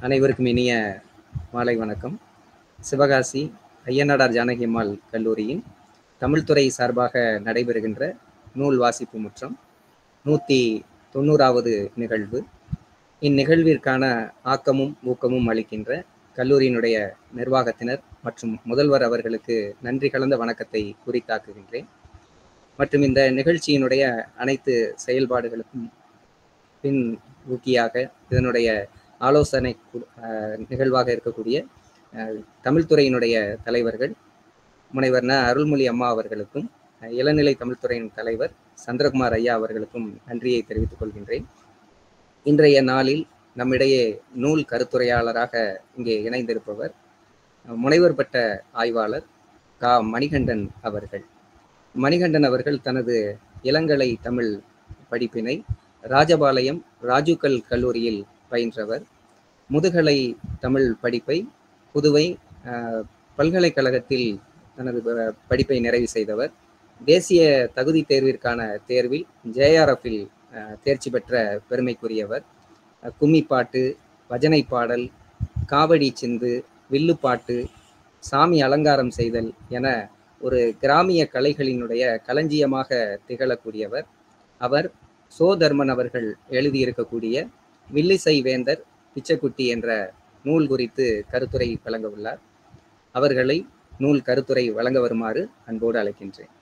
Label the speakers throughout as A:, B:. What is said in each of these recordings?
A: அனைவருக்கும் இனிய மாலை வணக்கம் சிவகாசி ஐயனாடார் ஜானகி அம்மாள் கல்லூரியின் தமிழ்துறை சார்பாக நடைபெறுகின்ற நூல் வாசிப்பு முற்றம் நூற்றி தொண்ணூறாவது நிகழ்வு இந்நிகழ்விற்கான ஆக்கமும் ஊக்கமும் அளிக்கின்ற கல்லூரியினுடைய நிர்வாகத்தினர் மற்றும் முதல்வர் அவர்களுக்கு நன்றி கலந்த வணக்கத்தை குறித்தாக்குகின்றேன் மற்றும் இந்த நிகழ்ச்சியினுடைய அனைத்து செயல்பாடுகளுக்கும் பின் ஊக்கியாக இதனுடைய ஆலோசனை கு- அஹ் நிகழ்வாக இருக்கக்கூடிய அஹ், தமிழ்துறையினுடைய தலைவர்கள் முனைவர் ந அருள்மொழி அம்மா அவர்களுக்கும் அஹ், இளநிலை தமிழ்துறையின் தலைவர் சந்திரகுமார் ஐயா அவர்களுக்கும் நன்றியை தெரிவித்துக் கொள்கின்றேன் இன்றைய நாளில் நம்மிடையே நூல் கருத்துரையாளராக இங்கே இணைந்திருப்பவர் அஹ், முனைவர் பட்ட ஆய்வாளர் கா மணிகண்டன் அவர்கள் மணிகண்டன் அவர்கள் தனது இளங்கலை தமிழ் படிப்பினை ராஜபாளையம் ராஜுக்கல் கல்லூரியில் பயின்றவர் முதுகலை தமிழ் படிப்பை புதுவை அஹ், பல்கலைக்கழகத்தில் தனது ப- படிப்பை நிறைவு செய்தவர் தேசிய தகுதி தேர்விற்கான தேர்வில் ஜேஆர்எஃப்பில் தேர்ச்சி பெற்ற பெருமைக்குரியவர் அஹ், கும்மிப்பாட்டு பஜனை பாடல் காவடி சிந்து வில்லுப்பாட்டு சாமி அலங்காரம் செய்தல் என ஒரு கிராமிய கலைகளினுடைய களஞ்சியமாக திகழக்கூடியவர் அவர் சோ தர்மன் அவர்கள் எழுதியிருக்கக்கூடிய வில்லிசை வேந்தர் பிச்சைக்குட்டி என்ற நூல் குறித்து கருத்துரை வழங்க உள்ளார் அவர்களை நூல் கருத்துரை வழங்க வருமாறு அன்போடு அழைக்கின்றேன்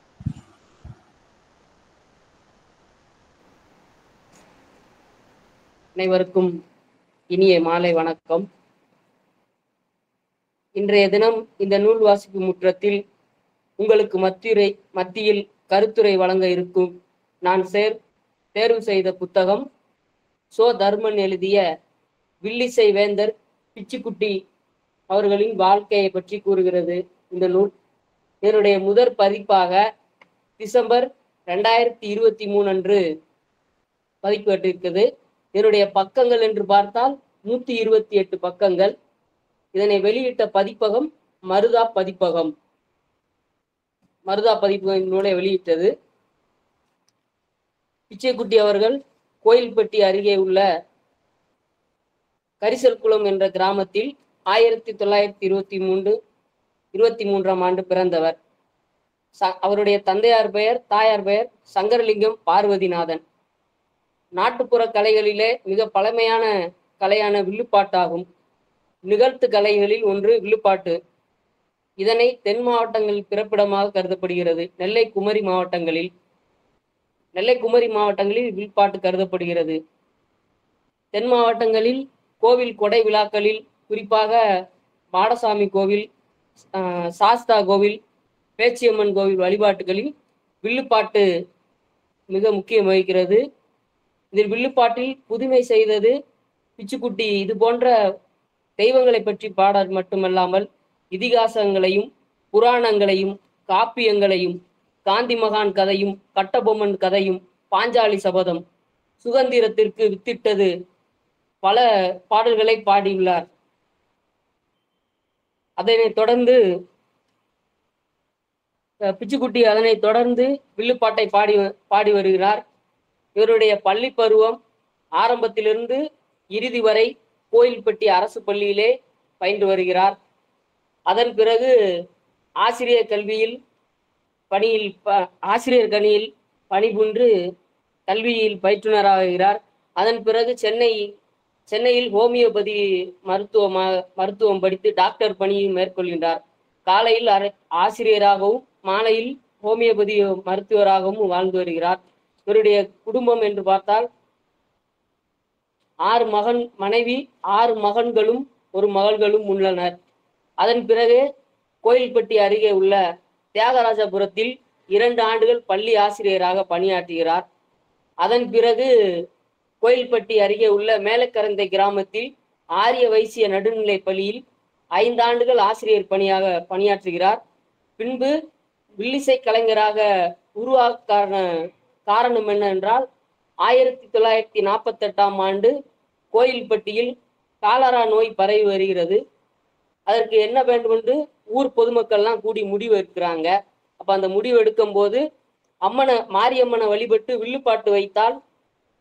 B: அனைவருக்கும் இனிய மாலை வணக்கம் இன்றைய தினம் இந்த நூல் வாசிப்பு முற்றத்தில் உங்களுக்கு மத்தியுரை மத்தியில் கருத்துரை வழங்க இருக்கும் நான் சேர் தேர்வு செய்த புத்தகம் சோ தர்மன் எழுதிய வில்லிசை வேந்தர் பிச்சுக்குட்டி அவர்களின் வாழ்க்கையை பற்றி கூறுகிறது இந்த நூல் இதனுடைய முதற் பதிப்பாக டிசம்பர் ரெண்டாயிரத்தி இருபத்தி மூணு அன்று பதிக்கப்பட்டிருக்கிறது இதனுடைய பக்கங்கள் என்று பார்த்தால் நூத்தி இருபத்தி எட்டு பக்கங்கள் இதனை வெளியிட்ட பதிப்பகம் மருதா பதிப்பகம் மருதா பதிப்பகம் நூலை வெளியிட்டது பிச்சைக்குட்டி அவர்கள் கோயில்பட்டி அருகே உள்ள கரிசல்குளம் என்ற கிராமத்தில் ஆயிரத்தி தொள்ளாயிரத்தி இருபத்தி மூன்று இருபத்தி மூன்றாம் ஆண்டு பிறந்தவர் ச- அவருடைய தந்தையார் பெயர் தாயார் பெயர் சங்கரலிங்கம் பார்வதிநாதன் நாட்டுப்புற கலைகளிலே மிக பழமையான கலையான வில்லுப்பாட்டாகும் நிகழ்த்து கலைகளில் ஒன்று வில்லுப்பாட்டு இதனை தென் மாவட்டங்களில் பிறப்பிடமாக கருதப்படுகிறது நெல்லை குமரி மாவட்டங்களில் நெல்லை குமரி மாவட்டங்களில் வில்பாட்டு கருதப்படுகிறது தென் மாவட்டங்களில் கோவில் கொடை விழாக்களில் குறிப்பாக மாடசாமி கோவில் ஆஹ், சாஸ்தா கோவில் பேச்சியம்மன் கோவில் வழிபாட்டுகளில் வில்லுப்பாட்டு மிக முக்கியம் வகிக்கிறது இதில் வில்லுப்பாட்டில் புதுமை செய்தது பிச்சுக்குட்டி இது போன்ற தெய்வங்களை பற்றி பாடல் மட்டுமல்லாமல் இதிகாசங்களையும் புராணங்களையும் காப்பியங்களையும் காந்தி மகான் கதையும் கட்டபொம்மன் கதையும் பாஞ்சாலி சபதம் சுதந்திரத்திற்கு வித்திட்டது பல பாடல்களை பாடியுள்ளார் அதனைத் தொடர்ந்து அஹ், பிச்சுக்குட்டி அதனைத் தொடர்ந்து வில்லுப்பாட்டை பாடி வ- பாடி வருகிறார் இவருடைய பள்ளி பருவம் ஆரம்பத்திலிருந்து இறுதி வரை கோயில்பட்டி அரசு பள்ளியிலே பயின்று வருகிறார் அதன் பிறகு ஆசிரியர் கல்வியில் பணியில் ப- ஆசிரியர் கணியில் பணிபுன்று கல்வியில் பயிற்றுனராகிறார் அதன் பிறகு சென்னை சென்னையில் ஹோமியோபதி மருத்துவமா மருத்துவம் படித்து டாக்டர் பணியை மேற்கொள்கின்றார் காலையில் அரை- ஆசிரியராகவும் மாலையில் ஹோமியோபதி மருத்துவராகவும் வாழ்ந்து வருகிறார் இவருடைய குடும்பம் என்று பார்த்தால் ஆறு மகன் மனைவி ஆறு மகன்களும் ஒரு மகள்களும் உள்ளனர் அதன் பிறகு கோயில்பட்டி அருகே உள்ள தியாகராஜபுரத்தில் இரண்டு ஆண்டுகள் பள்ளி ஆசிரியராக பணியாற்றுகிறார் அதன் பிறகு கோயில்பட்டி அருகே உள்ள மேலக்கரந்தை கிராமத்தில் ஆரிய வைசிய நடுநிலைப் பள்ளியில் ஐந்து ஆண்டுகள் ஆசிரியர் பணியாக பணியாற்றுகிறார் பின்பு வில்லிசை கலைஞராக உருவாக்க காரண- காரணம் என்னவென்றால் ஆயிரத்தி தொள்ளாயிரத்தி நாற்பத்தெட்டாம் ஆண்டு கோயில்பட்டியில் காலரா நோய் பரவி வருகிறது அதற்கு என்ன வேண்டும் என்று ஊர் பொதுமக்கள்லாம் கூடி முடிவு எடுக்கிறாங்க அப்ப அந்த முடிவு எடுக்கும் போது அம்மனை மாரியம்மனை வழிபட்டு வில்லுப்பாட்டு வைத்தால்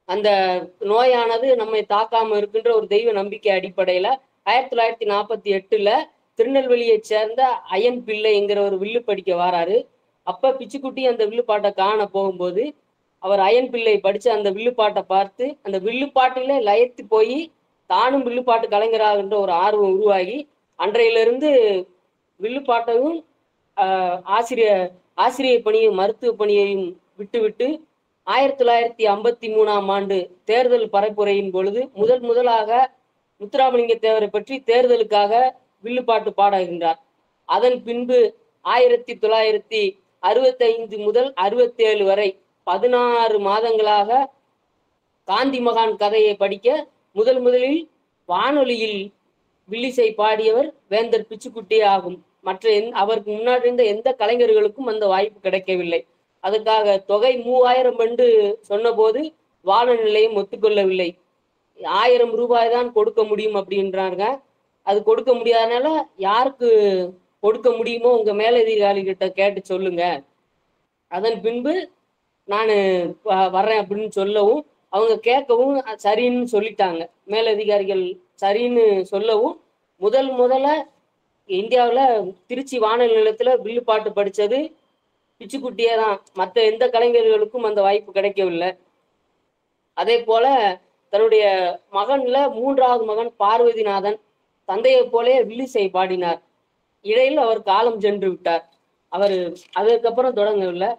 B: அந்த நோயானது நம்மை தாக்காம இருக்கின்ற ஒரு தெய்வ நம்பிக்கை அடிப்படையில ஆயிரத்தி தொள்ளாயிரத்தி நாற்பத்தி எட்டுல திருநெல்வேலியை சேர்ந்த அயன் பிள்ளை என்கிற ஒரு வில்லு படிக்க வராரு அப்ப பிச்சுக்குட்டி அந்த வில்லுப்பாட்டை காண போகும்போது அவர் அயன் பிள்ளை படிச்ச அந்த வில்லுப்பாட்டை பார்த்து அந்த வில்லுப்பாட்டில லயத்து போய் தானும் வில்லுப்பாட்டு கலைஞராகின்ற ஒரு ஆர்வம் உருவாகி அன்றையிலிருந்து வில்லுப்பாட்டையும் ஆஹ், ஆசிரியர் ஆசிரியர் பணியும் மருத்துவ பணியையும் விட்டுவிட்டு ஆயிரத்தி தொள்ளாயிரத்தி ஐம்பத்தி மூணாம் ஆண்டு தேர்தல் பரப்புரையின் பொழுது முதல் முதலாக முத்துராமலிங்க தேவரை பற்றி தேர்தலுக்காக வில்லுப்பாட்டு பாடுகின்றார் அதன் பின்பு ஆயிரத்தி தொள்ளாயிரத்தி அறுபத்தைந்து முதல் அறுபத்தேழு வரை பதினாறு மாதங்களாக காந்தி மகான் கதையை படிக்க முதல் முதலில் வானொலியில் வில்லிசை பாடியவர் வேந்தர் பிச்சுக்குட்டியே ஆகும் மற்ற எந் அவருக்கு முன்னாடி இருந்த எந்த கலைஞர்களுக்கும் அந்த வாய்ப்பு கிடைக்கவில்லை அதுக்காக தொகை மூவாயிரம் என்று சொன்னபோது வான நிலையம் ஒத்துக்கொள்ளவில்லை ஆயிரம் ரூபாய் தான் கொடுக்க முடியும் அப்படின்றாங்க அது கொடுக்க முடியாதனால யாருக்கு கொடுக்க முடியுமோ உங்க மேலதிகாரி கிட்ட கேட்டு சொல்லுங்க அதன் பின்பு நான் வர்றேன் அப்படின்னு சொல்லவும் அவங்க கேட்கவும் அஹ், சரின்னு சொல்லிட்டாங்க மேலதிகாரிகள் சரின்னு சொல்லவும் முதல் முதல்ல இந்தியாவில் திருச்சி வானொலி நிலையத்துல வில்லு பாட்டு படிச்சது பிச்சுக்குட்டியே தான் மற்ற எந்த கலைஞர்களுக்கும் அந்த வாய்ப்பு கிடைக்கவில்லை அதே போல தன்னுடைய மகன்ல மூன்றாவது மகன் பார்வதிநாதன் தந்தையைப் போலே வில்லிசை பாடினார் இடையில் அவர் காலம் சென்று விட்டார் அவர் அதற்கப்புறம் தொடங்கவில்லை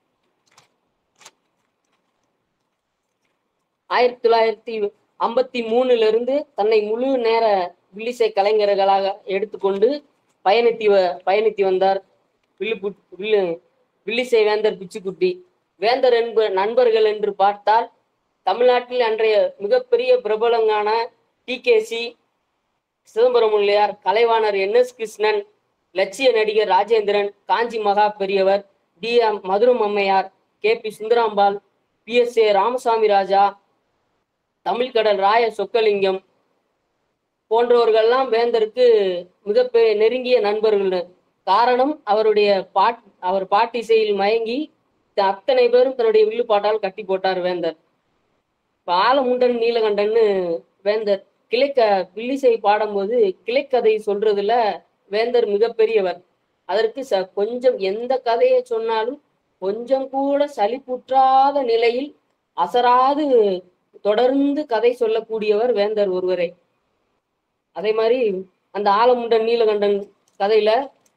B: ஆயிரத்தி தொள்ளாயிரத்தி ஐம்பத்தி மூணுல இருந்து தன்னை முழு நேர வில்லிசை கலைஞர்களாக எடுத்துக்கொண்டு பயணித்தி வ- பயணித்து வந்தார் வில்லுப்பு வில்லு வில்லிசை வேந்தர் பிச்சுக்குட்டி வேந்தர் என்ப நண்பர்கள் என்று பார்த்தால் தமிழ்நாட்டில் அன்றைய மிகப்பெரிய பிரபலங்கான டிகேசி சிதம்பரம் முல்லையார் கலைவாணர் என் எஸ் கிருஷ்ணன் லட்சிய நடிகர் ராஜேந்திரன் காஞ்சி மகா பெரியவர் டி எம் மதுரம் அம்மையார் K B Sundarambal P S A Ramasamy Raja தமிழ்கடல் ராய சொக்கலிங்கம் போன்றவர்கள்லாம் வேந்தருக்கு மிகப்பெரிய நெருங்கிய நண்பர்கள் காரணம் அவருடைய பாட் அவர் பாட்டிசையில் மயங்கி த- அத்தனை பேரும் தன்னுடைய வில்லு பாட்டால் கட்டி போட்டார் வேந்தர் இப்ப ஆலமுண்டன் நீலகண்டன்னு வேந்தர் கிளைக்க வில்லிசை பாடும்போது கிளைக்கதை சொல்றதுல வேந்தர் மிகப்பெரியவர் அதற்கு ச கொஞ்சம் எந்த கதையை சொன்னாலும் கொஞ்சம் கூட சலிப்புற்றாத நிலையில் அசராது தொடர்ந்து கதை சொல்லக்கூடியவர் வேந்தர் ஒருவரே அதே மாதிரி அந்த ஆலமுண்டன் நீலகண்டன் கதையில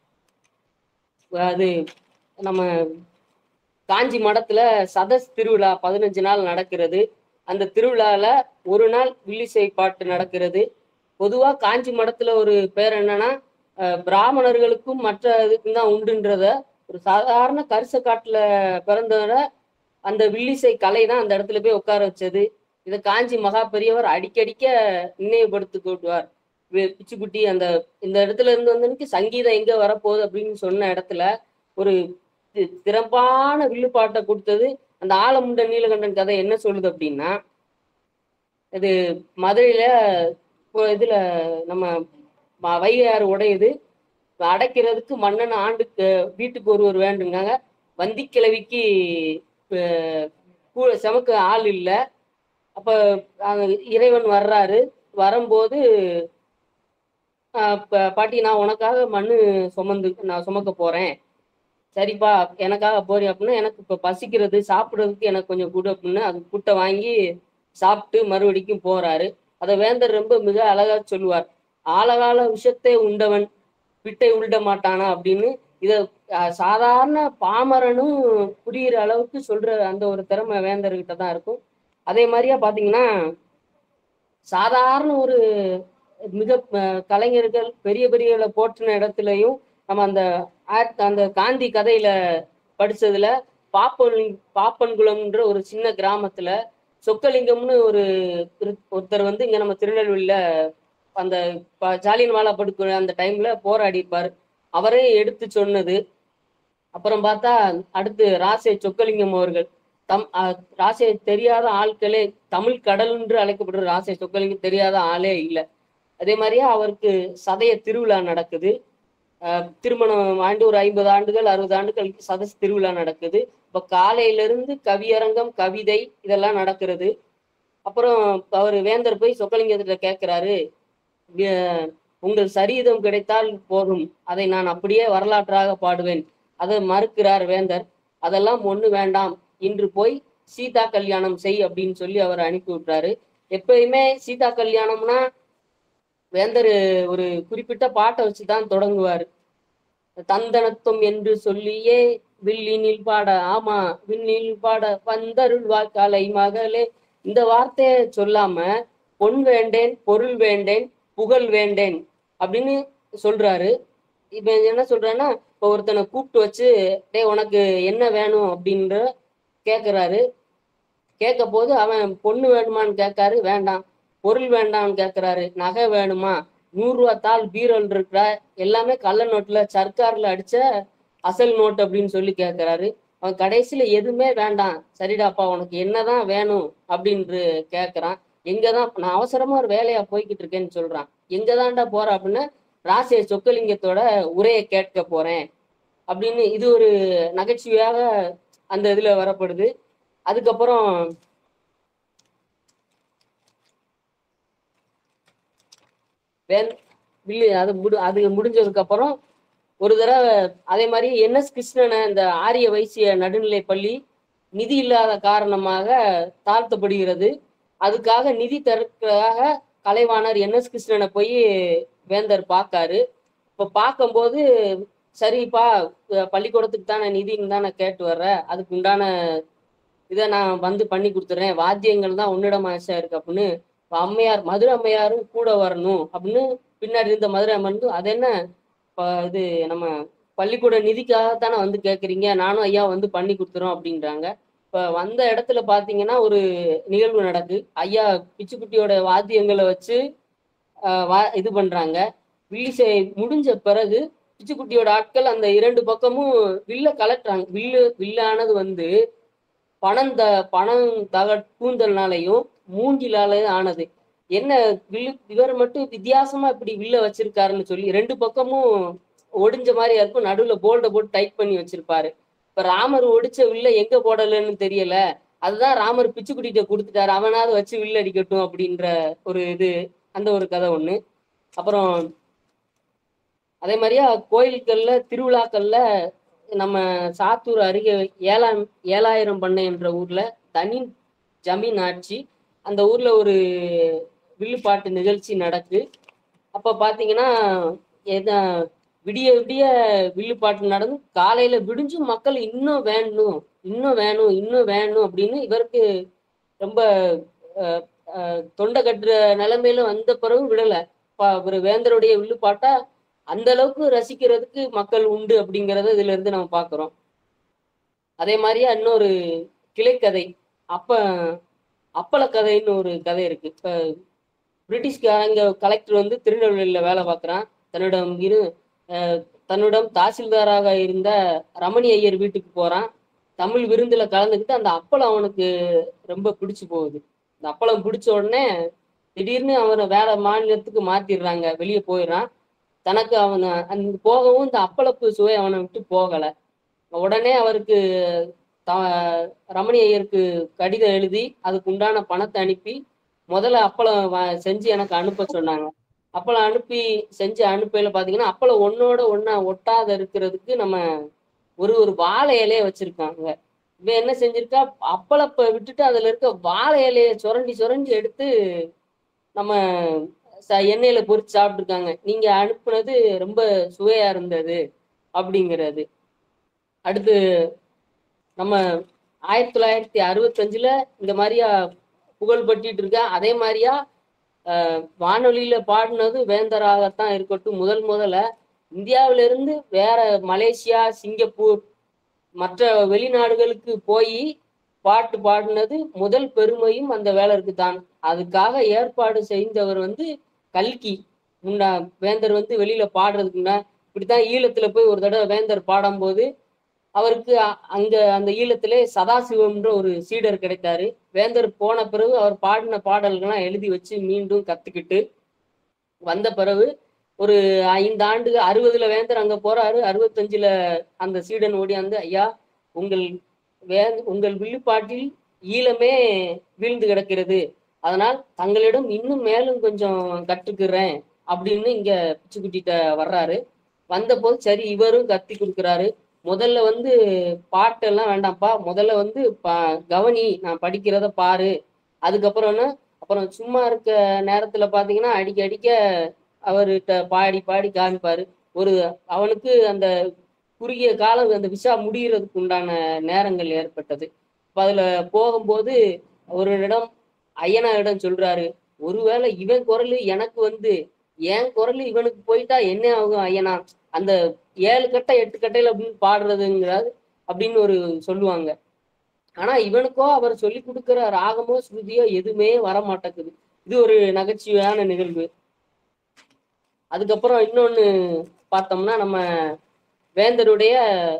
B: அது நம்ம காஞ்சி மடத்துல சதஸ் திருவிழா பதினஞ்சு நாள் நடக்கிறது அந்த திருவிழால ஒரு நாள் வில்லிசை பாட்டு நடக்கிறது பொதுவா காஞ்சி மடத்துல ஒரு பேர் என்னன்னா அஹ், பிராமணர்களுக்கும் மற்ற இதுக்கும் தான் உண்டுன்றத ஒரு சாதாரண கரிச காட்டுல பிறந்தவரை அந்த வில்லிசை கலை தான் அந்த இடத்துல போய் உட்கார வச்சது இதை காஞ்சி மகா பெரியவர் அடிக்கடிக்க நினைவுபடுத்தி கொண்டுவார் வி- பிச்சுக்குட்டி அந்த இந்த இடத்துல இருந்து வந்தனுக்கு சங்கீதம் எங்க வரப்போகுது அப்படின்னு சொன்ன இடத்துல ஒரு தி- திறப்பான வில்லுப்பாட்டை கொடுத்தது அந்த ஆலமுண்ட நீலகண்டன் கதை என்ன சொல்லுது அப்படின்னா இது மதுரையில இப்போ இதுல நம்ம ம- வைகையாறு உடையுது அடைக்கிறதுக்கு மன்னன் ஆண்டுக்கு வீட்டுக்கு ஒருவர் வேண்டுங்காங்க வந்திக்கிழவிக்கு அஹ், கூட செமக்க ஆள் இல்லை அப்ப அங்க இறைவன் வர்றாரு வரும்போது ஆஹ் ப- பாட்டி நான் உனக்காக மண்ணு சுமந்து நான் சுமக்க போறேன் சரிப்பா எனக்காக போறேன் அப்படின்னா எனக்கு இப்ப பசிக்கிறது சாப்பிடுறதுக்கு எனக்கு கொஞ்சம் கொடு அப்படின்னு அது குட்டை வாங்கி சாப்பிட்டு மறுபடிக்கும் போறாரு அதை வேந்தர் ரொம்ப மிக அழகா சொல்லுவார் ஆழகால விஷத்தை உண்டவன் விட்டை உள்ள மாட்டானா அப்படின்னு இத அஹ், சாதாரண பாமரனும் புரியிற அளவுக்கு சொல்ற அந்த ஒரு திறமை வேந்தர்கிட்ட தான் இருக்கும் அதே மாதிரியா பாத்தீங்கன்னா சாதாரண ஒரு மிக அஹ், கலைஞர்கள் பெரிய பெரியவர்களை போற்றின இடத்துலயும் நம்ம அந்த ஆத்- அந்த காந்தி கதையில படிச்சதுல பாப்பன் பாப்பன்குளம்ன்ற ஒரு சின்ன கிராமத்துல சொக்கலிங்கம்னு ஒரு இரு- ஒருத்தர் வந்து இங்க நம்ம திருநெல்வேலியில அந்த ப- ஜாலியன்வாலா படுகொலை அந்த டைம்ல போராடி இருப்பாரு அவரே எடுத்து சொன்னது அப்புறம் பார்த்தா அடுத்து ராசே சொக்கலிங்கம் அவர்கள் தம் அஹ், ராசே தெரியாத ஆட்களே தமிழ் கடல் என்று அழைக்கப்படுற ராசே சொக்கலிங்கம் தெரியாத ஆளே இல்லை அதே மாதிரியே அவருக்கு சதய திருவிழா நடக்குது அஹ், திருமணம் ஆண்டு ஒரு ஐம்பது ஆண்டுகள் அறுபது ஆண்டுகள் சதஸ் திருவிழா நடக்குது இப்ப காலையில இருந்து கவியரங்கம் கவிதை இதெல்லாம் நடக்கிறது அப்புறம் அவர் வேந்தர் போய் சொக்கலிங்கத்திட்ட கேட்கிறாரு "வே- உங்கள் சரீதம் கிடைத்தால் போதும் அதை நான் அப்படியே வரலாற்றாக பாடுவேன் அதை மறுக்கிறார் வேந்தர் அதெல்லாம் ஒண்ணு வேண்டாம் இன்று போய் சீதா கல்யாணம் செய் அப்படின்னு சொல்லி அவர் அனுப்பி விட்டாரு எப்பயுமே சீதா கல்யாணம்னா வேந்தர் ஒரு குறிப்பிட்ட பாட்டை வச்சுதான் தொடங்குவார் தந்தனத்துவம் என்று சொல்லியே வில்லினில் பாட ஆமா விண்ணில் பாட வந்தருள்வாய் கலை மகளே இந்த வார்த்தையை சொல்லாம பொன் வேண்டேன் பொருள் வேண்டேன் புகழ் வேண்டேன் அப்படின்னு சொல்றாரு இப்ப என்ன சொல்றாருன்னா இப்போ ஒருத்தனை கூப்பிட்டு வச்சு டேய் உனக்கு என்ன வேணும் அப்படின்ற கேக்குறாரு கேட்க போது அவன் பொண்ணு வேணுமான்னு கேட்காரு வேண்டாம் பொருள் வேண்டாம்னு கேட்கறாரு நகை வேணுமா நூறு ரூபா தாள் பீரோல் இருக்கிற எல்லாமே கள்ள நோட்டுல சர்க்கார்ல அடிச்ச அசல் நோட் அப்படின்னு சொல்லி கேட்கறாரு அவன் கடைசியில எதுவுமே வேண்டாம் சரிடாப்பா உனக்கு என்னதான் வேணும் அப்படின்னு கேட்கறான் எங்கதான் நான் அவசரமா ஒரு வேலையா போய்கிட்டு இருக்கேன்னு சொல்றான் எங்கதான்டா போற அப்படின்னா ராசிய சொக்கலிங்கத்தோட உரையை கேட்க போறேன் அப்படின்னு இது ஒரு நகைச்சுவையாக அந்த இதுல வரப்படுது அதுக்கப்புறம் வேன் வில்லு அது முடி அது முடிஞ்சதுக்கு அப்புறம் ஒரு தடவை அதே மாதிரி என்எஸ் கிருஷ்ணனை இந்த ஆரிய வைசிய நடுநிலை பள்ளி நிதி இல்லாத காரணமாக தாழ்த்தப்படுகிறது அதுக்காக நிதி தருக்காக கலைவாணர் என்எஸ் கிருஷ்ணனை போய் வேந்தர் பார்க்காரு இப்ப பார்க்கும்போது சரிப்பா அஹ் பள்ளிக்கூடத்துக்கு தானே நிதின்னு தானே கேட்டு வர்ற அதுக்கு உண்டான இதை நான் வந்து பண்ணி கொடுத்துறேன் வாத்தியங்கள் தான் உன்னிடம் ஆசை இருக்கு அப்படின்னு இப்ப அம்மையார் மதுரை அம்மையாரும் கூட வரணும் அப்படின்னு பின்னாடி இருந்த மதுரை அம்மன் வந்து, அது என்ன இப்ப இது நம்ம பள்ளிக்கூட நிதிக்காகத்தானே வந்து கேட்குறீங்க நானும் ஐயா வந்து பண்ணி கொடுத்துறோம் அப்படின்றாங்க இப்ப வந்த இடத்துல பாத்தீங்கன்னா ஒரு நிகழ்வு நடக்கு ஐயா பிச்சுக்குட்டியோட வாத்தியங்களை வச்சு ஆஹ் வா இது பண்றாங்க வில்லிசை முடிஞ்ச பிறகு பிச்சுக்குட்டியோட ஆட்கள் அந்த இரண்டு பக்கமும் வில்ல கலட்டுறாங்க வில்லு வில்லானது வந்து பணம் த பணம் தக கூந்தல்னாலையும் மூங்கிலாலையும் ஆனது என்ன வில்லு இவர் மட்டும் வித்தியாசமா இப்படி வில்ல வச்சிருக்காருன்னு சொல்லி ரெண்டு பக்கமும் ஒடிஞ்ச மாதிரி இருக்கும் நடுவுல போல்ட போட்டு டைட் பண்ணி வச்சிருப்பாரு இப்ப ராமர் ஒடிச்ச வில்ல எங்க போடலன்னு தெரியல அதுதான் ராமர் பிச்சுக்குட்டிட்ட கொடுத்துட்டாரு அவனாவது வச்சு வில்ல அடிக்கட்டும் அப்படின்ற ஒரு இது அந்த ஒரு கதை ஒண்ணு அப்புறம் அதே மாதிரியா கோயில்கள்ல திருவிழாக்கள்ல நம்ம சாத்தூர் அருகே ஏழாம் ஏழாயிரம் பண்ணை என்ற ஊர்ல தனி ஜமீன் ஆட்சி அந்த ஊர்ல ஒரு வில்லுப்பாட்டு நிகழ்ச்சி நடக்கு அப்ப பாத்தீங்கன்னா எத- விடிய விடிய வில்லுப்பாட்டு நடந்து காலையில விடிஞ்சும் மக்கள் இன்னும் வேணும் இன்னும் வேணும் இன்னும் வேணும் அப்படின்னு இவருக்கு ரொம்ப அஹ், அஹ், தொண்டை கட்டுற நிலைமையில வந்த பிறகு விடல ப- ஒரு வேந்தருடைய வில்லுப்பாட்டா அந்த அளவுக்கு ரசிக்கிறதுக்கு மக்கள் உண்டு அப்படிங்கறத இதுல இருந்து நம்ம பாக்குறோம் அதே மாதிரியா இன்னொரு கிளைக்கதை அப்ப அப்பள கதைன்னு ஒரு கதை இருக்கு இப்ப பிரிட்டிஷ்காரங்க கலெக்டர் வந்து திருநெல்வேலியில வேலை பார்க்கறான் தன்னிடம் இரு அஹ், தன்னிடம் தாசில்தாராக இருந்த ரமணி ஐயர் வீட்டுக்கு போறான் தமிழ் விருந்துல கலந்துக்கிட்டு அந்த அப்பளம் அவனுக்கு ரொம்ப பிடிச்சு போகுது இந்த அப்பளம் பிடிச்ச உடனே திடீர்னு அவனை வேற மாநிலத்துக்கு மாத்திடுறாங்க வெளியே போயிடுறான் தனக்கு அவனை அந்த போகவும் இந்த அப்பளப்பு சுவை அவனை விட்டு போகல உடனே அவருக்கு த- ரமணி ஐயருக்கு கடிதம் எழுதி அதுக்கு உண்டான பணத்தை அனுப்பி முதல்ல அப்பளம் வ- செஞ்சு எனக்கு அனுப்ப சொன்னாங்க அப்பளம் அனுப்பி செஞ்சு அனுப்பையில பாத்தீங்கன்னா அப்பளம் ஒன்னோட ஒண்ணா ஒட்டாத இருக்கிறதுக்கு நம்ம ஒரு ஒரு வாழை இலைய வச்சிருக்காங்க இவன் என்ன செஞ்சிருக்கா அப்பளப்ப விட்டுட்டு அதுல இருக்க வாழை இலைய சுரண்டி சுரண்டி எடுத்து நம்ம ச- எண்ணெயில பொரிச்சு சாப்பிட்டுருக்காங்க நீங்க அனுப்புனது ரொம்ப சுவையா இருந்தது அப்படிங்கிறது அடுத்து நம்ம ஆயிரத்தி தொள்ளாயிரத்தி அறுபத்தஞ்சுல இந்த மாதிரியா புகழ் பட்டிட்டு இருக்க அதே மாதிரியா அஹ், வானொலியில பாடினது வேந்தராகத்தான் இருக்கட்டும் முதல் முதல்ல இந்தியாவில இருந்து வேற மலேசியா சிங்கப்பூர் மற்ற வெளிநாடுகளுக்கு போய் பாட்டு பாடினது முதல் பெருமையும் அந்த வேலருக்கு தான் அதுக்காக ஏற்பாடு செய்தவர் வந்து கல்கி முன்னா வேந்தர் வந்து வெளியில பாடுறதுக்கு முன்ன இப்படித்தான் ஈழத்துல போய் ஒரு தடவை வேந்தர் பாடும்போது அவருக்கு அ- அங்க அந்த ஈழத்திலே சதாசிவம்ன்ற ஒரு சீடர் கிடைத்தாரு வேந்தர் போன பிறகு அவர் பாடின பாடல்கள்லாம் எழுதி வச்சு மீண்டும் கத்துக்கிட்டு வந்த பிறகு ஒரு ஐந்து ஆண்டு அறுபதுல வேந்தர் அங்க போறாரு அறுபத்தஞ்சுல அந்த சீடன் ஓடியாந்து ஐயா உங்கள் வே உங்கள் வில்லுப்பாட்டில் ஈழமே வீழ்ந்து கிடக்கிறது அதனால் தங்களிடம் இன்னும் மேலும் கொஞ்சம் கற்றுக்கிறேன் அப்படின்னு இங்க பிச்சுக்குட்டிட்ட வர்றாரு வந்தபோது சரி இவரும் கத்தி கொடுக்குறாரு முதல்ல வந்து பாட்டெல்லாம் வேண்டாம்ப்பா முதல்ல வந்து பா கவனி நான் படிக்கிறத பாரு அதுக்கப்புறம்னா அப்புறம் சும்மா இருக்க நேரத்துல பாத்தீங்கன்னா அடிக்க அடிக்க அவர்கிட்ட பாடி பாடி காமிப்பாரு ஒரு அவனுக்கு அந்த குறுகிய காலம் அந்த விசா முடிகிறதுக்கு உண்டான நேரங்கள் ஏற்பட்டது அப்ப அதுல போகும்போது ஒரு இடம் ஐயனாரிடம் சொல்றாரு ஒருவேளை இவன் குரல் எனக்கு வந்து என் குரல் இவனுக்கு போயிட்டா என்ன ஆகும் ஐயனா அந்த ஏழு கட்டை எட்டு கட்டையில அப்படின்னு பாடுறதுங்கிறாரு அப்படின்னு ஒரு சொல்லுவாங்க ஆனா இவனுக்கோ அவர் சொல்லி கொடுக்கிற ராகமோ ஸ்ருதியோ எதுவுமே வர மாட்டேங்குது இது ஒரு நகைச்சுவையான நிகழ்வு அதுக்கப்புறம் இன்னொன்னு பார்த்தோம்னா நம்ம வேந்தருடைய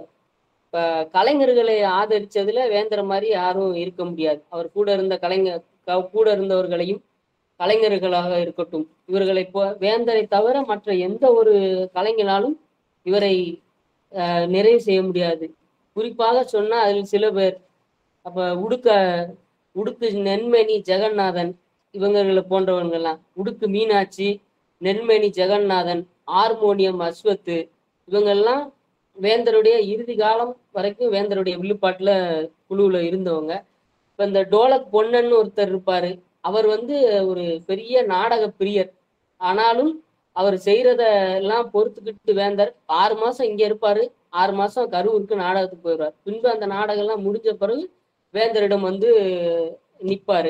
B: இப்ப கலைஞர்களை ஆதரிச்சதுல வேந்தர் மாதிரி யாரும் இருக்க முடியாது அவர் கூட இருந்த கலைஞர் க- கூட இருந்தவர்களையும் கலைஞர்களாக இருக்கட்டும் இவர்களை போ வேந்தரை தவிர மற்ற எந்த ஒரு கலைஞனாலும் இவரை அஹ், நிறைவு செய்ய முடியாது குறிப்பாக சொன்னா அதில் சில பேர் அப்ப உடுக்க உடுக்கு நென்மணி ஜெகநாதன் இவங்களை போன்றவங்கெல்லாம் உடுக்கு மீனாட்சி நென்மணி ஜெகநாதன் ஹார்மோனியம் அஸ்வத்து இவங்கெல்லாம் வேந்தருடைய இறுதி காலம் வரைக்கும் வேந்தருடைய வில்லுப்பாட்டுல குழுவுல இருந்தவங்க இப்ப இந்த டோலக் பொன்னன்னு ஒருத்தர் இருப்பாரு அவர் வந்து ஒரு பெரிய நாடக பிரியர் ஆனாலும் அவர் செய்யறத எல்லாம் பொறுத்துக்கிட்டு வேந்தர் ஆறு மாசம் இங்க இருப்பாரு ஆறு மாசம் கரூருக்கு நாடகத்துக்கு போயிடுவார் பின்பு அந்த நாடகம் எல்லாம் முடிஞ்ச பிறகு வேந்தரிடம் வந்து நிப்பாரு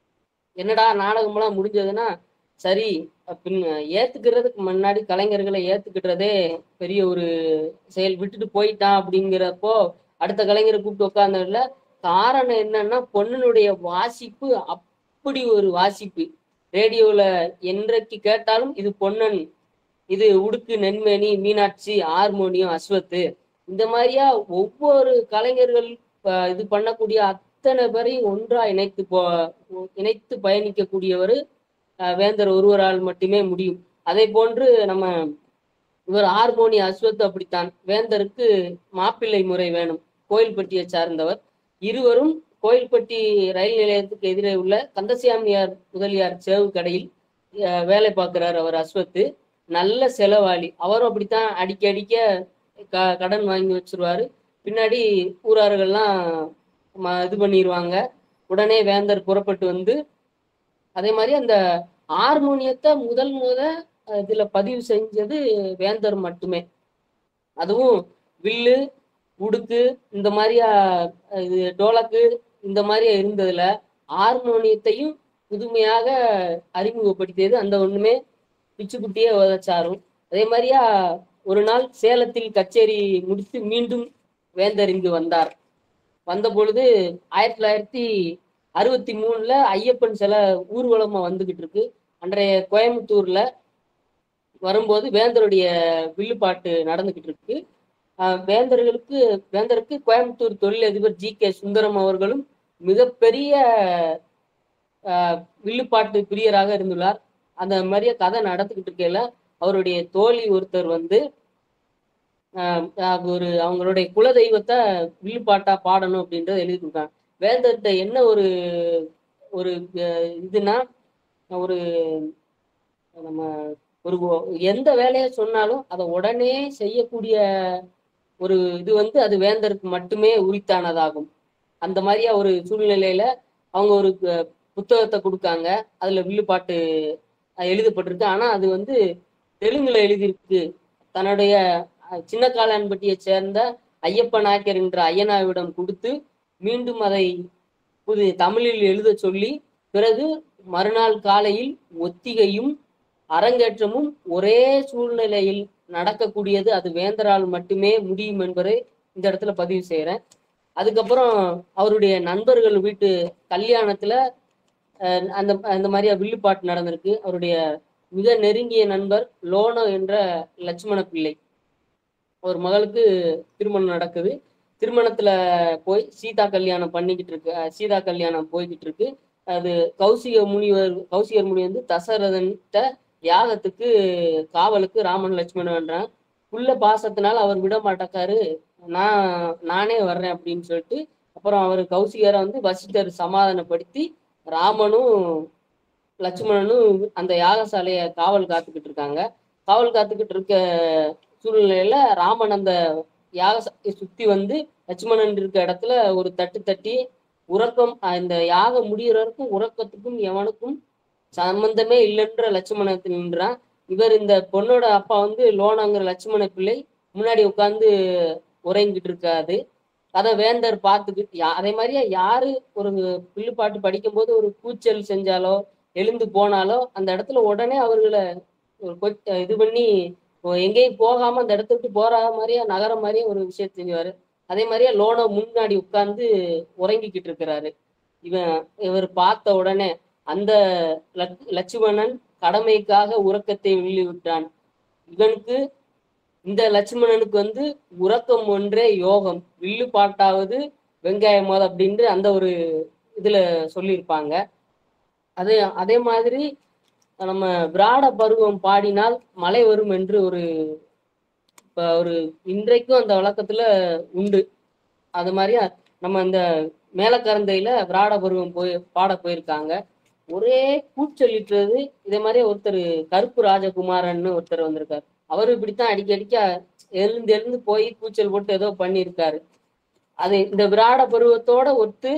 B: என்னடா நாடகமெல்லாம் முடிஞ்சதுன்னா சரி பின் ஏத்துக்கிறதுக்கு முன்னாடி கலைஞர்களை ஏத்துக்கிட்டதே பெரிய ஒரு செயல் விட்டுட்டு போயிட்டான் அப்படிங்கிறப்போ அடுத்த கலைஞரை கூப்பிட்டு உட்கார்ந்ததுல காரணம் என்னன்னா பொண்ணுனுடைய வாசிப்பு அப்படி ஒரு வாசிப்பு ரேடியோல என்றைக்கு கேட்டாலும் இது பொன்னன் இது உடுக்கு நென்மேனி மீனாட்சி ஹார்மோனியம் அஸ்வத்து இந்த மாதிரியா ஒவ்வொரு கலைஞர்கள் அஹ், இது பண்ணக்கூடிய அத்தனை பேரையும் ஒன்றா இணைத்து போ இணைத்து பயணிக்கக்கூடியவர் அஹ், வேந்தர் ஒருவரால் மட்டுமே முடியும் அதே போன்று நம்ம இவர் ஹார்மோனி அஸ்வத் அப்படித்தான் வேந்தருக்கு மாப்பிள்ளை முறை வேணும் கோயில்பட்டியை சார்ந்தவர் இருவரும் கோயில்பட்டி ரயில் நிலையத்துக்கு எதிரே உள்ள கந்தசியாமியார் முதலியார் சேவு கடையில் அஹ், வேலை பார்க்கிறார் அவர் அஸ்வத்து நல்ல செலவாளி அவரும் அப்படித்தான் அடிக்க அடிக்க க கடன் வாங்கி வச்சிருவாரு பின்னாடி ஊரார்கள்லாம் ம- இது பண்ணிடுவாங்க உடனே வேந்தர் புறப்பட்டு வந்து அதே மாதிரி அந்த ஹார்மோனியத்தை முதல் முத அஹ், இதுல பதிவு செஞ்சது வேந்தர் மட்டுமே அதுவும் வில்லு உடுக்கு இந்த மாதிரியா அஹ், இது டோலக்கு இந்த மாதிரியா இருந்ததுல ஹார்மோனியத்தையும் புதுமையாக அறிமுகப்படுத்தியது அந்த ஒண்ணுமே பிச்சுக்குட்டியே உதச்சாரும் அதே மாதிரியா ஒரு நாள் சேலத்தில் கச்சேரி முடித்து மீண்டும் வேந்தர் இங்கு வந்தார் வந்த பொழுது ஆயிரத்தி தொள்ளாயிரத்தி அறுபத்தி மூணுல ஐயப்பன் சிலை ஊர்வலமா வந்துகிட்டு இருக்கு அன்றைய கோயம்புத்தூர்ல வரும்போது வேந்தருடைய வில்லுப்பாட்டு நடந்துகிட்டு இருக்கு ஆஹ் வேந்தர்களுக்கு வேந்தருக்கு கோயம்புத்தூர் தொழிலதிபர் ஜி கே சுந்தரம் அவர்களும் மிகப்பெரிய ஆஹ் வில்லுப்பாட்டு பிரியராக இருந்துள்ளார் அந்த மாதிரியே கதை நடந்துகிட்டு இருக்கையில அவருடைய தோழி ஒருத்தர் வந்து ஆஹ் ஆஹ் ஒரு அவங்களுடைய குலதெய்வத்தை வில்லுப்பாட்டா பாடணும் அப்படின்றத எழுதி கொடுத்தாங்க வேந்தர்கிட்ட என்ன ஒரு ஒரு அஹ் இதுனா ஒரு நம்ம ஒரு ஒ- எந்த வேலையை சொன்னாலும் அதை உடனே செய்யக்கூடிய ஒரு இது வந்து அது வேந்தருக்கு மட்டுமே உரித்தானதாகும் அந்த மாதிரியா ஒரு சூழ்நிலையில அவங்க ஒரு அஹ், புத்தகத்தை கொடுக்காங்க அதுல வில்லுப்பாட்டு அஹ், எழுதப்பட்டிருக்கு ஆனா அது வந்து தெலுங்குல எழுதியிருக்கு தன்னுடைய அஹ், சின்ன காலான்பட்டியை சேர்ந்த ஐயப்ப நாயக்கர் என்ற ஐயனாவிடம் கொடுத்து மீண்டும் அதை புது தமிழில் எழுத சொல்லி பிறகு மறுநாள் காலையில் ஒத்திகையும் அரங்கேற்றமும் ஒரே சூழ்நிலையில் நடக்கக்கூடியது அது வேந்தரால் மட்டுமே முடியும் என்பதை இந்த இடத்துல பதிவு செய்யறேன் அதுக்கப்புறம் அவருடைய நண்பர்கள் வீட்டு கல்யாணத்துல அஹ், அந்த அந்த மாதிரியா வில்லுப்பாட்டு நடந்திருக்கு அவருடைய மிக நெருங்கிய நண்பர் லோனோ என்ற லட்சுமண பிள்ளை ஒரு மகளுக்கு திருமணம் நடக்குது திருமணத்துல போய் சீதா கல்யாணம் பண்ணிக்கிட்டு இருக்கு அஹ் சீதா கல்யாணம் போய்கிட்டு இருக்கு அது கௌசிக முனிவர் கௌசிகர் முனி வந்து தசரதன்ட்ட யாகத்துக்கு காவலுக்கு ராமன் லட்சுமணன் வேண்டான் உள்ள பாசத்தினால அவர் விட மாட்டக்காரு நான் நானே வர்றேன் அப்படின்னு சொல்லிட்டு அப்புறம் அவர் கௌசிகரை வந்து வசிஷ்டர் சமாதானப்படுத்தி ராமனும் லட்சுமணனும் அந்த யாகசாலைய காவல் காத்துக்கிட்டு இருக்காங்க காவல் காத்துக்கிட்டு இருக்க சூழ்நிலையில ராமன் அந்த யாகசாலையை சுத்தி வந்து லட்சுமணன் இருக்க இடத்துல ஒரு தட்டு தட்டி உறக்கம் இந்த யாகம் முடிகிற வரைக்கும் உறக்கத்துக்கும் எவனுக்கும் சம்பந்தமே இல்லைன்ற லட்சுமணத்தில் நின்றான் இவர் இந்த பொண்ணோட அப்பா வந்து லோனாங்கிற லட்சுமண பிள்ளை முன்னாடி உட்காந்து உறங்கிட்டு இருக்காது அதை வேந்தர் பார்த்துக்கிட்டு யா- அதே மாதிரியே யாரு ஒரு பில்லு பாட்டு படிக்கும்போது ஒரு கூச்சல் செஞ்சாலோ எழுந்து போனாலோ அந்த இடத்துல உடனே அவர்களை ஒரு கொ- இது பண்ணி இப்போ எங்கேயும் போகாம அந்த இடத்த விட்டு போற மாதிரியே நகர மாதிரியே ஒரு விஷயத்த செஞ்சுவாரு அதே மாதிரியே லோனை முன்னாடி உட்கார்ந்து உறங்கிக்கிட்டு இருக்கிறாரு இவன் இவர் பார்த்த உடனே அந்த லட்- லட்சுமணன் கடமைக்காக உறக்கத்தை வெளியே விட்டான் இவனுக்கு இந்த லட்சுமணனுக்கு வந்து உறக்கம் ஒன்றே யோகம் வில்லு பாட்டாவது வெங்காயமாவது அப்படின்ட்டு அந்த ஒரு இதுல சொல்லியிருப்பாங்க அதே அதே மாதிரி நம்ம விராட பருவம் பாடினால் மழை வரும் என்று ஒரு இப்ப ஒரு இன்றைக்கும் அந்த வழக்கத்துல உண்டு அது மாதிரி நம்ம இந்த மேலக்கரந்தையில விராட பருவம் போய் பாட போயிருக்காங்க ஒரே கூச்சலிட்டுறது இதே மாதிரி ஒருத்தர் கருப்பு ராஜகுமாரன்னு ஒருத்தர் வந்திருக்காரு அவரு இப்படித்தான் அடிக்க அடிக்க எழுந்து எழுந்து போய் கூச்சல் போட்டு ஏதோ பண்ணியிருக்காரு அது இந்த விராட பருவத்தோட ஒத்து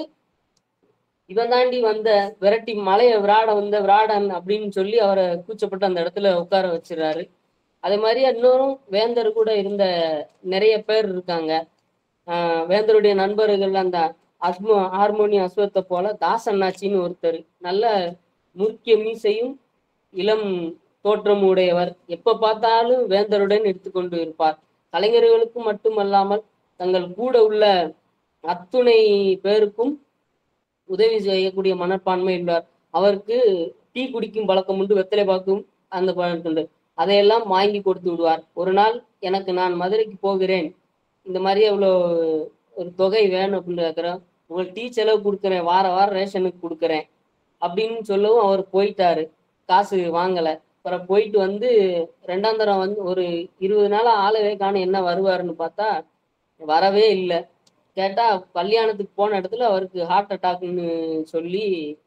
B: இவன் தாண்டி வந்த விரட்டி மலைய விராட வந்த விராடன் அப்படின்னு சொல்லி அவரை கூச்சப்பட்டு அந்த இடத்துல உட்கார வச்சிடறாரு அதே மாதிரி இன்னொரும் வேந்தர் கூட இருந்த நிறைய பேர் இருக்காங்க ஆஹ் வேந்தருடைய நண்பர்கள் அந்த அஸ்மோ ஹார்மோனி அஸ்வத்தை போல தாசண்ணாச்சின்னு ஒருத்தர் நல்ல முக்கிய மீசையும் இளம் தோற்றம் உடையவர் எப்ப பார்த்தாலும் வேந்தருடன் எடுத்துக்கொண்டு இருப்பார் கலைஞர்களுக்கு மட்டுமல்லாமல் தங்கள் கூட உள்ள அத்துணை பேருக்கும் உதவி செய்யக்கூடிய மனப்பான்மை உள்ளார் அவருக்கு டீ குடிக்கும் பழக்கம் உண்டு வெத்தலை பாக்கும் அந்த பழக்கம் உண்டு அதையெல்லாம் வாங்கி கொடுத்து விடுவார் ஒரு நாள் எனக்கு நான் மதுரைக்கு போகிறேன் இந்த மாதிரி அவ்வளோ ஒரு தொகை வேணும் அப்படின்னு கேட்குறேன் உங்களுக்கு டீ செலவு கொடுக்குறேன் வார வாரம் ரேஷனுக்கு கொடுக்குறேன் அப்படின்னு சொல்லவும் அவர் போயிட்டாரு காசு வாங்கலை அப்புறம் போயிட்டு வந்து ரெண்டாம் தரம் வந்து ஒரு இருபது நாள் ஆளவே காணும் என்ன வருவாருன்னு பார்த்தா வரவே இல்லை கேட்டா கல்யாணத்துக்கு போன இடத்துல அவருக்கு ஹார்ட் அட்டாக்னு சொல்லி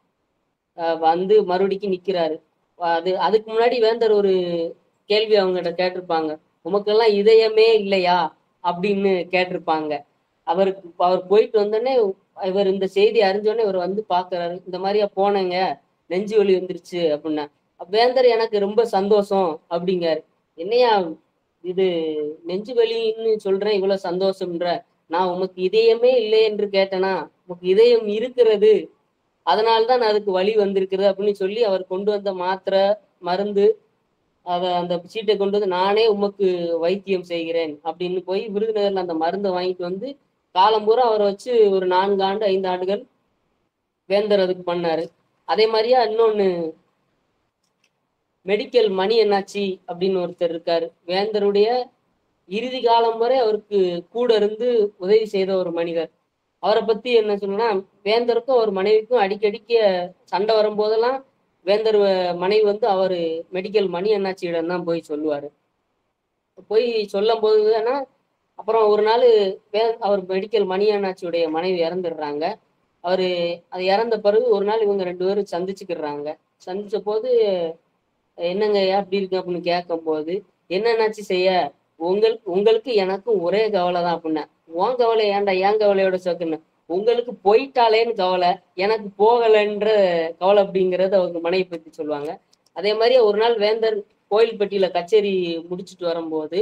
B: அஹ், வந்து மறுபடிக்கு நிக்கிறாரு அது அதுக்கு முன்னாடி வேந்தர் ஒரு கேள்வி அவங்ககிட்ட கேட்டிருப்பாங்க உமக்கெல்லாம் இதயமே இல்லையா அப்படின்னு கேட்டிருப்பாங்க அவருக்கு அவர் போயிட்டு வந்தோடனே இவர் இந்த செய்தி அறிஞ்சோடனே இவர் வந்து பாக்குறாரு இந்த மாதிரியா போனேங்க நெஞ்சு வலி வந்துருச்சு அப்படின்னா வேந்தர் எனக்கு ரொம்ப சந்தோஷம் அப்படிங்காரு என்னையா இது நெஞ்சு வலின்னு சொல்றேன் இவ்வளவு சந்தோஷம்ன்ற நான் உமக்கு இதயமே இல்லை என்று கேட்டேனா உமக்கு இதயம் இருக்கிறது அதனால்தான் நான் அதுக்கு வலி வந்திருக்கிறது அப்படின்னு சொல்லி அவர் கொண்டு வந்த மாத்திரை மருந்து அத அந்த சீட்டை கொண்டு வந்து நானே உமக்கு வைத்தியம் செய்கிறேன் அப்படின்னு போய் விருதுநகர்ல அந்த மருந்தை வாங்கிட்டு வந்து காலம் பூரா அவரை வச்சு ஒரு நான்கு ஆண்டு ஐந்து ஆண்டுகள் வேந்தர் அதுக்கு பண்ணாரு அதே மாதிரியா இன்னொன்னு மெடிக்கல் மணி என்னாச்சி அப்படின்னு ஒருத்தர் இருக்காரு வேந்தருடைய இறுதி காலம் வரை அவருக்கு கூட இருந்து உதவி செய்த ஒரு மனிதர் அவரை பத்தி என்ன சொல்லணும்னா வேந்தருக்கும் அவர் மனைவிக்கும் அடிக்கடிக்க சண்டை வரும்போதெல்லாம் வேந்தர் வ- மனைவி வந்து அவர் மெடிக்கல் மணி அண்ணாச்சியிடம் தான் போய் சொல்லுவாரு போய் சொல்லும் போதுன்னா அப்புறம் ஒரு நாள் வே அவர் மெடிக்கல் மணி அண்ணாச்சியுடைய மனைவி இறந்துடுறாங்க அவரு அது இறந்த பிறகு ஒரு நாள் இவங்க ரெண்டு பேரும் சந்திச்சுக்கிடுறாங்க சந்திச்ச போது என்னங்க அப்படி இருக்கு அப்படின்னு கேட்கும்போது என்னென்னாச்சு செய்ய உங்கள் உங்களுக்கு எனக்கும் ஒரே கவலை தான் அப்படின்னா உன் கவலை ஏன்டா என் கவலையோட சொக்குன்னு உங்களுக்கு போயிட்டாலேன்னு கவலை எனக்கு போகலைன்ற கவலை அப்படிங்கறத அவங்க மனைவி பத்தி சொல்லுவாங்க அதே மாதிரி ஒரு நாள் வேந்தர் கோயில்பட்டியில கச்சேரி முடிச்சுட்டு வரும்போது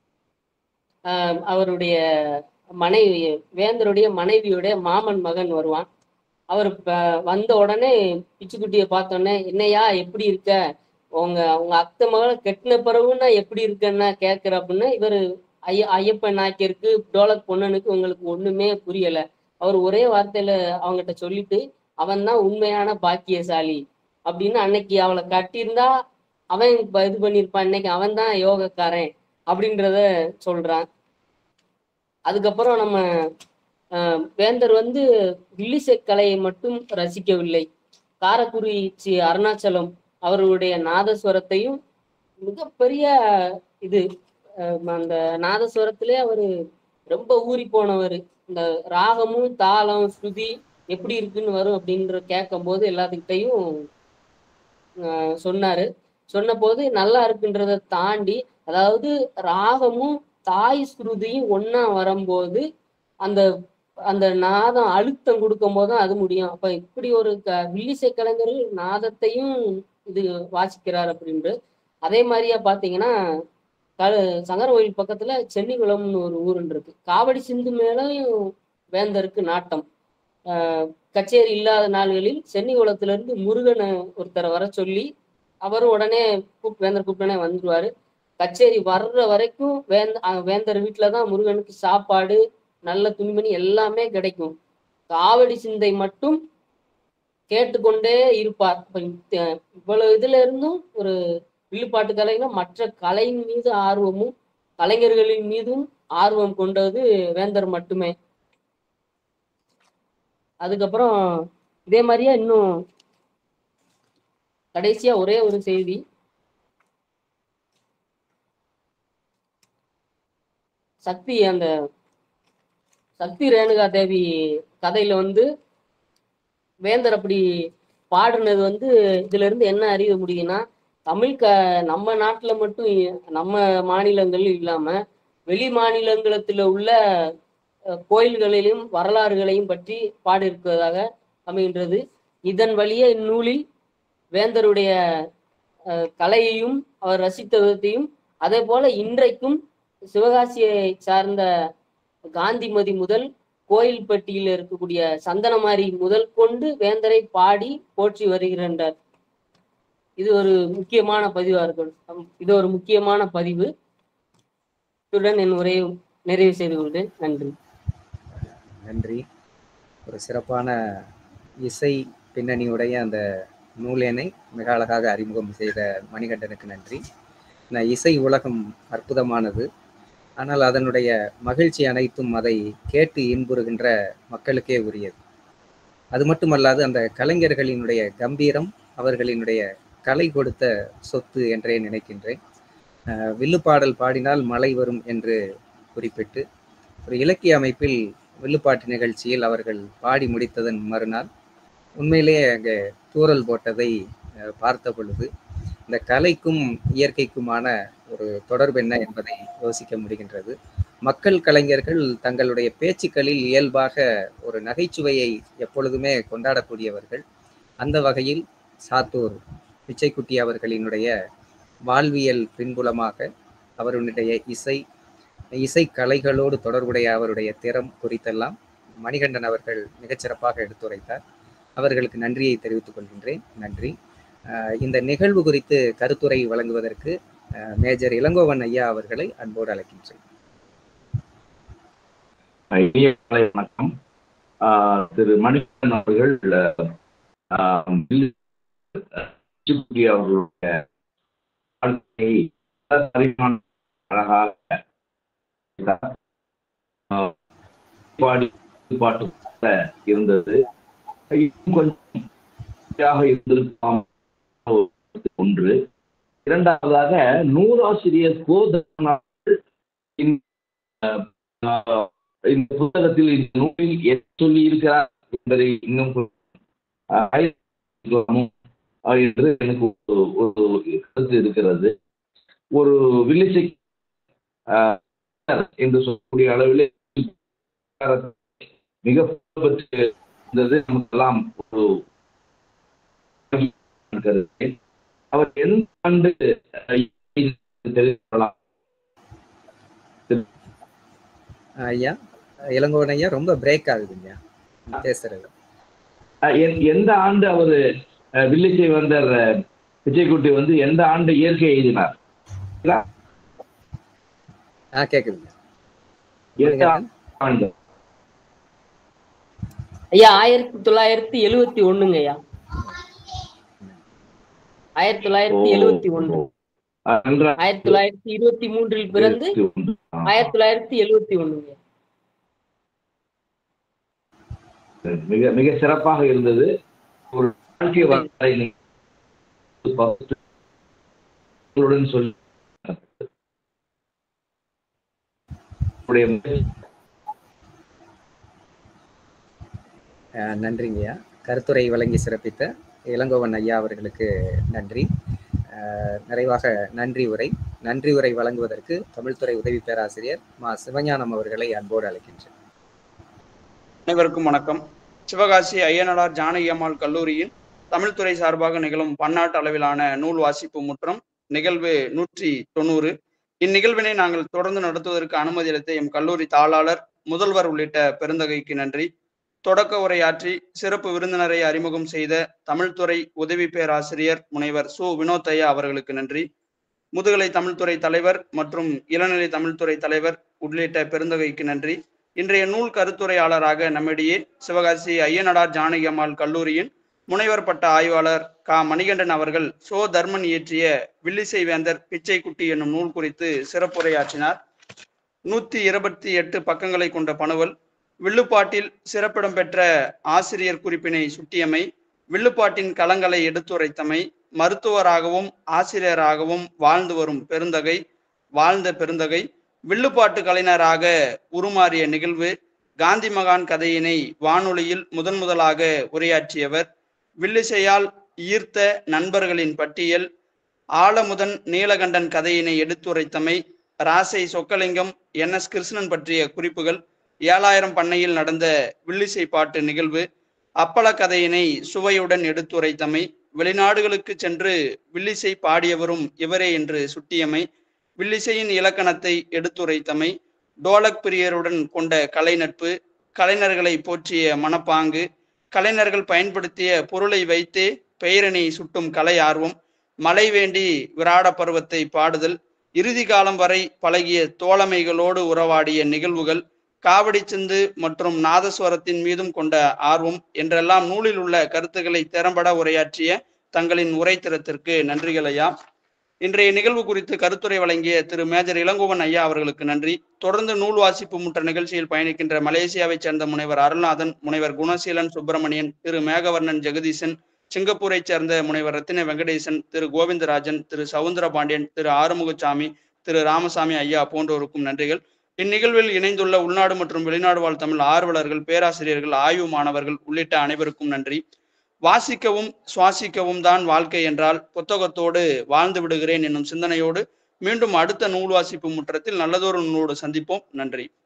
B: ஆஹ் அவருடைய மனைவி வேந்தருடைய மனைவியுடைய மாமன் மகன் வருவான் அவர் ப- வந்த உடனே பிச்சுக்குட்டியை பார்த்த உடனே என்னையா எப்படி இருக்க உங்க உங்க அத்தை மகளை கெட்டின பிறகுன்னா எப்படி இருக்கேன்னா கேட்கிற அப்படின்னு இவர் ஐய ஐயப்பன் நாயக்கருக்கு டோலக் பொண்ணனுக்கு உங்களுக்கு ஒண்ணுமே புரியல அவர் ஒரே வார்த்தையில அவங்ககிட்ட சொல்லிட்டு அவன் தான் உண்மையான பாக்கியசாலி அப்படின்னு அன்னைக்கு அவளை கட்டியிருந்தா அவன் இப்ப இது பண்ணியிருப்பான் இன்னைக்கு அவன் தான் யோகக்காரன் அப்படின்றத சொல்றான் அதுக்கப்புறம் நம்ம ஆஹ், வேந்தர் வந்து வில்லிசை கலையை மட்டும் ரசிக்கவில்லை காரக்குறிச்சி அருணாச்சலம் அவர்களுடைய நாதஸ்வரத்தையும் மிகப்பெரிய இது அஹ், அந்த நாதஸ்வரத்திலே அவரு ரொம்ப ஊறி போனவர் இந்த ராகமும் தாளம் ஸ்ருதி எப்படி இருக்குன்னு வரும் அப்படின்ற கேட்கும் போது எல்லாத்துக்கிட்டையும் அஹ் சொன்னாரு சொன்னபோது நல்லா இருக்குன்றதை தாண்டி அதாவது ராகமும் தாய் ஸ்ருதியும் ஒண்ணா வரும்போது அந்த அந்த நாதம் அழுத்தம் கொடுக்கும் போது அது முடியும் அப்ப இப்படி ஒரு க- வில்லிசை கலைஞர் நாதத்தையும் இது வாசிக்கிறார் அப்படின்ட்டு அதே மாதிரியா பாத்தீங்கன்னா க- சங்கரகோயில் பக்கத்துல சென்னிகுளம்னு ஒரு ஊருன்னு இருக்கு காவடி சிந்து மேலையும் வேந்தருக்கு நாட்டம் ஆஹ் கச்சேரி இல்லாத நாள்களில் சென்னிகுளத்துல இருந்து முருகனை ஒருத்தரை வர சொல்லி அவரும் உடனே கூப் வேந்தர் கூப்பிட்டனே வந்துருவாரு கச்சேரி வர்ற வரைக்கும் வேந்த அஹ் வேந்தர் வீட்டுல தான் முருகனுக்கு சாப்பாடு நல்ல துணிமணி எல்லாமே கிடைக்கும் காவடி சிந்தை மட்டும் கேட்டுக்கொண்டே இருப்பார் இப்ப இந்த- இவ்வளவு இதுல இருந்தும் ஒரு வில்லுப்பாட்டு கலைனா மற்ற கலையின் மீது ஆர்வமும் கலைஞர்களின் மீதும் ஆர்வம் கொண்டது வேந்தர் மட்டுமே அதுக்கப்புறம் இதே மாதிரியே இன்னும் கடைசியா ஒரே ஒரு செய்தி சக்தி அந்த சக்தி ரேணுகா தேவி கதையில வந்து வேந்தர் அப்படி பாடுனது வந்து இதுல இருந்து என்ன அறிய முடியும்னா தமிழ் க நம்ம நாட்டுல மட்டும் இ- நம்ம மாநிலங்கள் இல்லாம வெளி மாநிலங்களத்துல உள்ள அஹ், கோயில்களிலும் வரலாறுகளையும் பற்றி பாடியிருப்பதாக அமைகின்றது இதன் வழியே இந்நூலில் வேந்தருடைய அஹ், கலையையும் அவர் ரசித்த விதத்தையும் அதே போல இன்றைக்கும் சிவகாசியை சார்ந்த காந்திமதி முதல் கோயில்பட்டியில் இருக்கக்கூடிய சந்தனமாரி முதல் கொண்டு வேந்தரை பாடி போற்றி வருகின்றார் இது ஒரு முக்கியமான பதிவா இருக்கும் இது ஒரு முக்கியமான பதிவு இத்துடன் என் உரையை நிறைவு செய்து கொள்கிறேன் நன்றி
A: நன்றி ஒரு சிறப்பான இசை பின்னணியுடைய அந்த நூலேனை மிக அழகாக அறிமுகம் செய்த மணிகண்டனுக்கு நன்றி நான் இசை உலகம் அற்புதமானது ஆனால் அதனுடைய மகிழ்ச்சி அனைத்தும் அதை கேட்டு இன்புறுகின்ற மக்களுக்கே உரியது அது மட்டுமல்லாது அந்த கலைஞர்களினுடைய கம்பீரம் அவர்களினுடைய கலை கொடுத்த சொத்து என்றே நினைக்கின்றேன் அஹ் வில்லுப்பாடல் பாடினால் மழை வரும் என்று குறிப்பிட்டு ஒரு இலக்கிய அமைப்பில் வில்லுப்பாட்டு நிகழ்ச்சியில் அவர்கள் பாடி முடித்ததன் மறுநாள் உண்மையிலேயே அங்கே தூறல் போட்டதை அஹ், பார்த்த பொழுது இந்த கலைக்கும் இயற்கைக்குமான ஒரு தொடர்பு என்ன என்பதை யோசிக்க முடிகின்றது மக்கள் கலைஞர்கள் தங்களுடைய பேச்சுக்களில் இயல்பாக ஒரு நகைச்சுவையை எப்பொழுதுமே கொண்டாடக்கூடியவர்கள் அந்த வகையில் சாத்தூர் பிச்சைக்குட்டி அவர்களினுடைய வாழ்வியல் பின்புலமாக அவருடைய இசை இசை கலைகளோடு தொடர்புடைய அவருடைய திறம் குறித்தெல்லாம் மணிகண்டன் அவர்கள் மிகச்சிறப்பாக எடுத்துரைத்தார் அவர்களுக்கு நன்றியை தெரிவித்துக் கொள்கின்றேன் நன்றி அஹ் இந்த நிகழ்வு குறித்து கருத்துரை வழங்குவதற்கு அஹ் மேஜர் இளங்கோவன் ஐயா அவர்களை அன்போடு அழைக்கின்றேன்
C: இனிய காலை வணக்கம் ஆஹ் திரு மணிகண்டன் அவர்கள் ஆஹ் சிவகுடி அவர்களுடைய வாழ்க்கையை அறிவான அழகாக ஆஹ் பாடி பாட்டு போல இருந்தது இன்னும் கொஞ்சம் சரியாக இருந்திருக்கலாம் ஒன்று இரண்டாவதாக நூறாசிரியர் கோதனார் ஆஹ் இந்த புத்தகத்தில் இந்த நூலில் என்ன சொல்லி இருக்கிறார் என்பதை இன்னும் ஆஹ் ஆய்வு ஆஹ் என்று எனக்கு ஒரு ஒரு கருத்து இருக்கிறது ஒரு வில்லிசை ஆஹ் என்று சொல்லக்கூடிய அளவில் மிக புகழ்பெற்று இருந்தது நமக்கெல்லாம் ஒரு கருத்து. அவர் எந்த ஆண்டு ஆஹ் தெரிந்து கொள்ளலாம்
A: ஐயா இளங்கோவன் ஐயா ரொம்ப பிரேக் ஆகுதுங்க பேசுறது
C: அஹ் எ- எந்த ஆண்டு அவர் வில்லிசை வந்தர் அஹ், விஜயகுட்டி வந்து எந்த ஆண்டு இயற்கை எழுதினார்
A: ஆ கேக்குதுங்க
C: எந்த ஆண்டு
B: ஐயா ஆயிரத்தி தொள்ளாயிரத்தி எழுவத்தி ஒண்ணுங்க ஐயா ஆயிரத்தி தொள்ளாயிரத்தி எழுவத்தி ஒண்ணு
C: அஹ், நன்றாக
B: ஆயிரத்தி தொள்ளாயிரத்தி இருபத்தி மூன்றில் பிறந்து
C: ஆ,
B: ஆயிரத்தி தொள்ளாயிரத்தி எழுவத்தி ஒண்ணுங்க
C: மிக மிக சிறப்பாக இருந்தது ஒரு வாழ்க்கை வரலாறை நீங்கள் பகிர்ந்து உங்களுடன் சொல்லி உங்களுடைய முயற்சி
A: அஹ் நன்றிங்கய்யா கருத்துரை வழங்கி சிறப்பித்த இளங்கோவன் ஐயா அவர்களுக்கு நன்றி அஹ், நிறைவாக நன்றி உரை நன்றி உரை வழங்குவதற்கு தமிழ்துறை உதவி பேராசிரியர் மா சிவஞானம் அவர்களை அன்போடு அழைக்கின்றேன்
D: அனைவருக்கும் வணக்கம் சிவகாசி ஐயனடார் ஜானகி அம்மாள் கல்லூரியின் தமிழ்துறை சார்பாக நிகழும் பன்னாட்டு அளவிலான நூல் வாசிப்பு முற்றம் நிகழ்வு நூற்றி தொண்ணூறு இந்நிகழ்வினை நாங்கள் தொடர்ந்து நடத்துவதற்கு அனுமதி அளித்த எம் கல்லூரி தாளாளர் முதல்வர் உள்ளிட்ட பெருந்தகைக்கு நன்றி தொடக்க உரையாற்றி சிறப்பு விருந்தினரை அறிமுகம் செய்த தமிழ்துறை உதவி பேராசிரியர் முனைவர் சு வினோத்தையா அவர்களுக்கு நன்றி முதுகலை தமிழ்துறை தலைவர் மற்றும் இளநிலை தமிழ்துறை தலைவர் உள்ளிட்ட பெருந்தகைக்கு நன்றி இன்றைய நூல் கருத்துரையாளராக நம்மிடையே சிவகாசி ஐயனடார் ஜானகி அம்மாள் கல்லூரியின் முனைவர் பட்ட ஆய்வாளர் கா மணிகண்டன் அவர்கள் சோ தர்மன் இயற்றிய வில்லிசை வேந்தர் பிச்சைக்குட்டி என்னும் நூல் குறித்து சிறப்புரையாற்றினார் நூத்தி இருபத்தி எட்டு பக்கங்களை கொண்ட பணுவல் வில்லுப்பாட்டில் சிறப்பிடம் பெற்ற ஆசிரியர் குறிப்பினை சுட்டியமை வில்லுப்பாட்டின் களங்களை எடுத்துரைத்தமை மருத்துவராகவும் ஆசிரியராகவும் வாழ்ந்து வரும் பெருந்தகை வாழ்ந்த பெருந்தகை வில்லுப்பாட்டு கலைஞராக உருமாறிய நிகழ்வு காந்தி மகான் கதையினை வானொலியில் முதன் முதலாக உரையாற்றியவர் வில்லிசையால் ஈர்த்த நண்பர்களின் பட்டியல் ஆலமுதன் நீலகண்டன் கதையினை எடுத்துரைத்தமை ராசை சொக்கலிங்கம் என் எஸ் கிருஷ்ணன் பற்றிய குறிப்புகள் ஏழாயிரம் பண்ணையில் நடந்த வில்லிசை பாட்டு நிகழ்வு அப்பள கதையினை சுவையுடன் எடுத்துரைத்தமை வெளிநாடுகளுக்கு சென்று வில்லிசை பாடியவரும் இவரே என்று சுட்டியமை வில்லிசையின் இலக்கணத்தை எடுத்துரைத்தமை டோலக் பிரியருடன் கொண்ட கலை நட்பு கலைஞர்களை போற்றிய மனப்பாங்கு கலைஞர்கள் பயன்படுத்திய பொருளை வைத்தே பெயரினை சுட்டும் கலை ஆர்வம் மழை வேண்டி விராட பருவத்தை பாடுதல் இறுதி காலம் வரை பழகிய தோழமைகளோடு உறவாடிய நிகழ்வுகள் காவடி சிந்து மற்றும் நாதஸ்வரத்தின் மீதும் கொண்ட ஆர்வம் என்றெல்லாம் நூலில் உள்ள கருத்துக்களை திறம்பட உரையாற்றிய தங்களின் உரைத்திறத்திற்கு நன்றிகள் ஐயா இன்றைய நிகழ்வு குறித்து கருத்துரை வழங்கிய திரு மேஜர் இளங்கோவன் ஐயா அவர்களுக்கு நன்றி தொடர்ந்து நூல் வாசிப்பு முற்ற நிகழ்ச்சியில் பயணிக்கின்ற மலேசியாவைச் சேர்ந்த முனைவர் அருள்நாதன் முனைவர் குணசீலன் சுப்பிரமணியன் திரு மேகவர்ணன் ஜெகதீசன் சிங்கப்பூரைச் சேர்ந்த முனைவர் ரத்தின வெங்கடேசன் திரு கோவிந்தராஜன் திரு சவுந்தர பாண்டியன் திரு ஆறுமுகசாமி திரு ராமசாமி ஐயா போன்றோருக்கும் நன்றிகள் இந்நிகழ்வில் இணைந்துள்ள உள்நாடு மற்றும் வெளிநாடு வாழ் தமிழ் ஆர்வலர்கள் பேராசிரியர்கள் ஆய்வு மாணவர்கள் உள்ளிட்ட அனைவருக்கும் நன்றி வாசிக்கவும் சுவாசிக்கவும் தான் வாழ்க்கை என்றால் புத்தகத்தோடு வாழ்ந்து விடுகிறேன் என்னும் சிந்தனையோடு மீண்டும் அடுத்த நூல் வாசிப்பு முற்றத்தில் நல்லதொரு நூலோடு சந்திப்போம் நன்றி